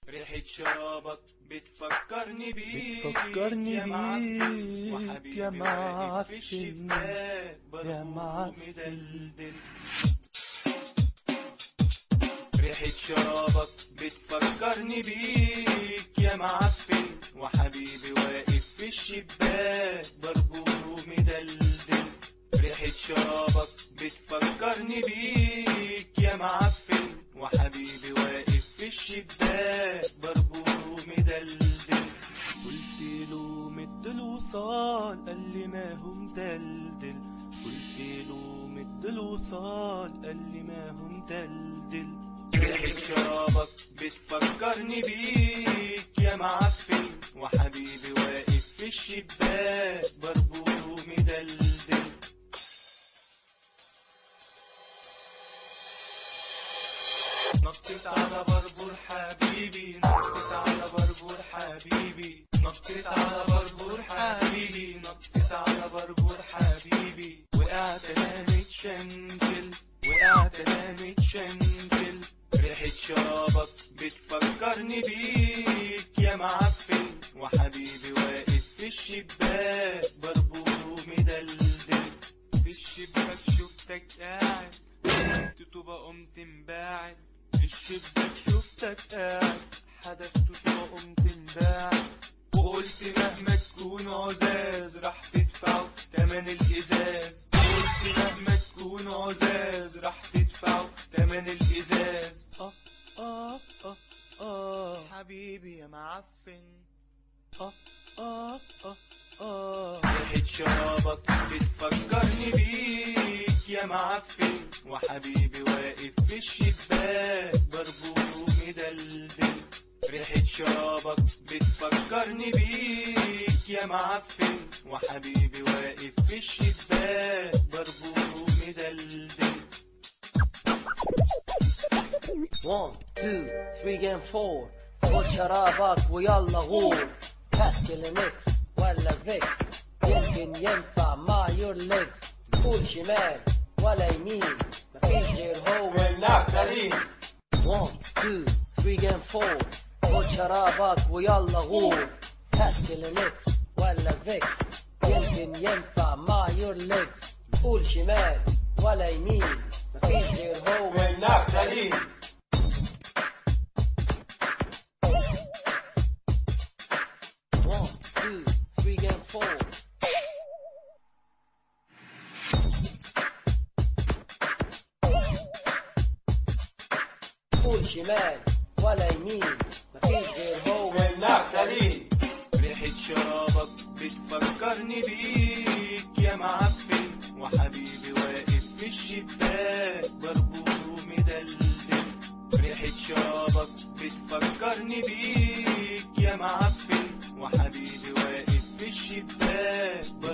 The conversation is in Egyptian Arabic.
ريحة شرابك بتفكرني بيك بتفكرني يا معفن بيك وحبيبي يا واقف معفن في الشباك يا برضه معفن. مدلدل ريحة شرابك بتفكرني بيك يا معفن وحبيبي واقف في الشباك برضه مدلدل ريحة شرابك بتفكرني بيك يا معفن وحبيبي واقف في الشباك برضه مدلدل قلت له مد الوصال قال لي ما هو مدلدل قلت له مد الوصال قال لي ما هو مدلدل ريحة شرابك بتفكرني بيك يا معفن وحبيبي واقف في الشباك برضه مدلدل نطيت على بربور حبيبي نطيت على بربور حبيبي نطيت على بربور حبيبي نطيت على بربور حبيبي وقعت انا متشنجل وقعت انا متشنجل ريحة شرابك بتفكرني بيك يا معفن وحبيبي واقف في الشباك بربور مدلدل في الشباك شفتك قاعد قمت تبقى قمت انباعد في الشباك شفتك قاعد حدفت تبقى قمت انباعد وقلت مهما تكون عزاز راح تدفعوا تمن الازاز قلت مهما تكون عزاز راح تدفعوا تمن الازاز اه اه اه اه حبيبي يا معفن اه اه اه اه ريحة شرابك بتفكرني بيك يا معفن وحبيبي واقف في الشباك بربو مدلدل ريحة شرابك بتفكرني بيك يا معفن وحبيبي واقف في الشباك بربو مدلدل One, two, three and four خد شرابك ويلا غور تاكل ميكس ولا فيكس يمكن ينفع مع يور ليجز قول شمال ولا يمين مفيش غير هو والنفتالين One, two, three and four خد شرابك ويلا غور تاكل ميكس ولا فيكس يمكن ينفع مع يور ليجز قول شمال ولا يمين مفيش غير هو والنفتالين One, two, three and four. قول شمال ولا يمين مفيش غير هو والنفتالين ريحة شرابك بتفكرني بيك يا معفن وحبيبي واقف في الشباك بربو مدلدل ريحة شرابك بتفكرني بيك يا معفن وحبيبي واقف في الشباك